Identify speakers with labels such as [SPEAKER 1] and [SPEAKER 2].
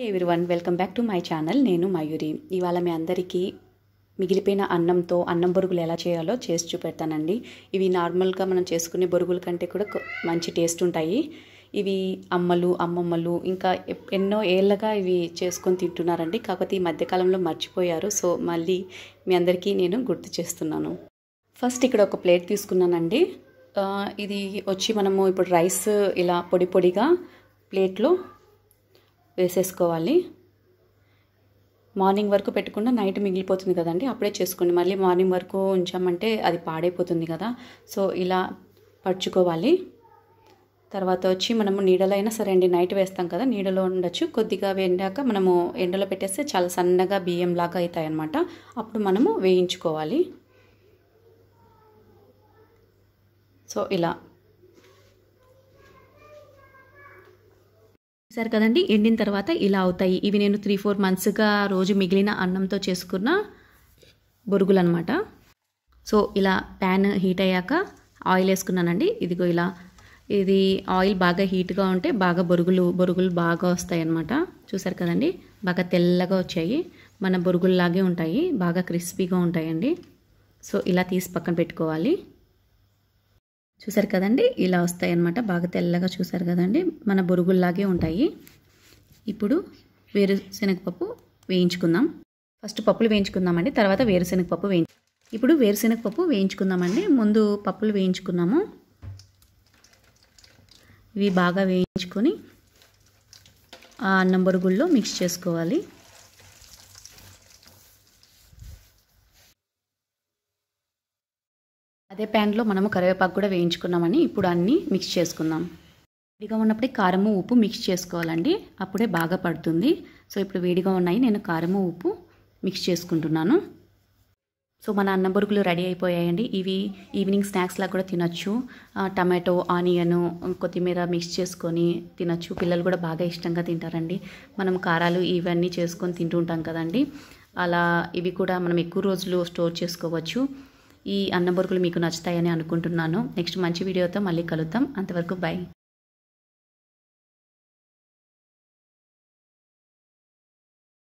[SPEAKER 1] everyone welcome back to my channel నేను మయూరి ఇవాళ మీ అందరికీ మిగిలిపోయిన అన్నంతో అన్నం బొరుగులు ఎలా చేయాలో చేసి చూపెడతానండి ఇవి నార్మల్గా మనం చేసుకునే బొరుగుల కంటే కూడా కొ- మంచి టేస్ట్ ఉంటాయి ఇవి అమ్మలు అమ్మమ్మలు ఇంకా ఎప్- ఎన్నో ఏళ్ళగా ఇవి చేసుకొని తింటున్నారండి కాకపోతే ఈ మధ్యకాలంలో మర్చిపోయారు సో మళ్ళీ మీ అందరికీ నేను గుర్తు చేస్తున్నాను ఫస్ట్ ఇక్కడ ఒక ప్లేట్ తీసుకున్నానండి ఆ, ఇది వచ్చి మనము ఇప్పుడు రైస్ ఇలా పొడి పొడిగా ప్లేట్లో వేసేసుకోవాలి మార్నింగ్ వరకు పెట్టకుండా నైట్ మిగిలిపోతుంది కదండి అప్పుడే చేసుకోండి మళ్ళీ మార్నింగ్ వరకు ఉంచామంటే అది పాడైపోతుంది కదా సో ఇలా పరుచుకోవాలి తర్వాత వచ్చి మనము నీడలో అయినా సరే అండి నైట్ వేస్తాం కదా నీడలో ఉండొచ్చు కొద్దిగా వెండాక మనము ఎండలో పెట్టేస్తే చాలా సన్నగా బియ్యం లాగా అవుతాయి అన్నమాట అప్పుడు మనము వేయించుకోవాలి సో ఇలా సరే కదండి ఎండిన తర్వాత ఇలా అవుతాయి ఇవి నేను త్రీ ఫోర్ మంత్స్గా రోజు మిగిలిన అన్నంతో చేసుకున్న బొరుగులు అనమాట సో ఇలా ప్యాన్ హీట్ అయ్యాక ఆయిల్ వేసుకున్నానండి ఇదిగో ఇలా ఇది ఆయిల్ బాగా హీట్గా ఉంటే బాగా బొరుగులు బొరుగులు బాగా వస్తాయి అన్నమాట చూసారు కదండి బాగా తెల్లగా వచ్చాయి మన బొరుగుల్లాగే ఉంటాయి బాగా క్రిస్పీగా ఉంటాయండి సో ఇలా తీసి పక్కన పెట్టుకోవాలి చూసారు కదండి ఇలా వస్తాయి అన్నమాట బాగా తెల్లగా చూసారు కదండి మన బొరుగుల్లాగే ఉంటాయి ఇప్పుడు వేరుశనగపప్పు వేయించుకుందాం ఫస్ట్ పప్పులు వేయించుకుందామండి తర్వాత వేరుశనగపప్పు వేయించు ఇప్పుడు వేరుశనగపప్పు వేయించుకుందామండి ముందు పప్పులు వేయించుకున్నాము ఇవి బాగా వేయించుకొని ఆ అన్నం బొరుగుల్లో మిక్స్ చేసుకోవాలి అదే ప్యాన్లో మనము కరివేపాకు కూడా వేయించుకున్నామని ఇప్పుడు అన్నీ మిక్స్ చేసుకుందాం వేడిగా ఉన్నప్పుడే కారము ఉప్పు మిక్స్ చేసుకోవాలండి అప్పుడే బాగా పడుతుంది సో ఇప్పుడు వేడిగా ఉన్నాయి నేను కారము ఉప్పు మిక్స్ చేసుకుంటున్నాను సో మన అన్న బొరుగులు రెడీ అయిపోయాయండి ఇవి ఈవినింగ్ స్నాక్స్లా కూడా తినొచ్చు ఆ, టమాటో ఆనియన్ కొత్తిమీర మిక్స్ చేసుకొని తినొచ్చు పిల్లలు కూడా బాగా ఇష్టంగా తింటారండి మనం కారాలు ఇవన్నీ చేసుకొని తింటూ ఉంటాం కదండి అలా ఇవి కూడా మనం ఎక్కువ రోజులు స్టోర్ చేసుకోవచ్చు ఈ అన్న బొరుగులు మీకు నచ్చుతాయని అనుకుంటున్నాను నెక్స్ట్ మంచి వీడియోతో మళ్ళీ కలుద్దాం అంతవరకు బై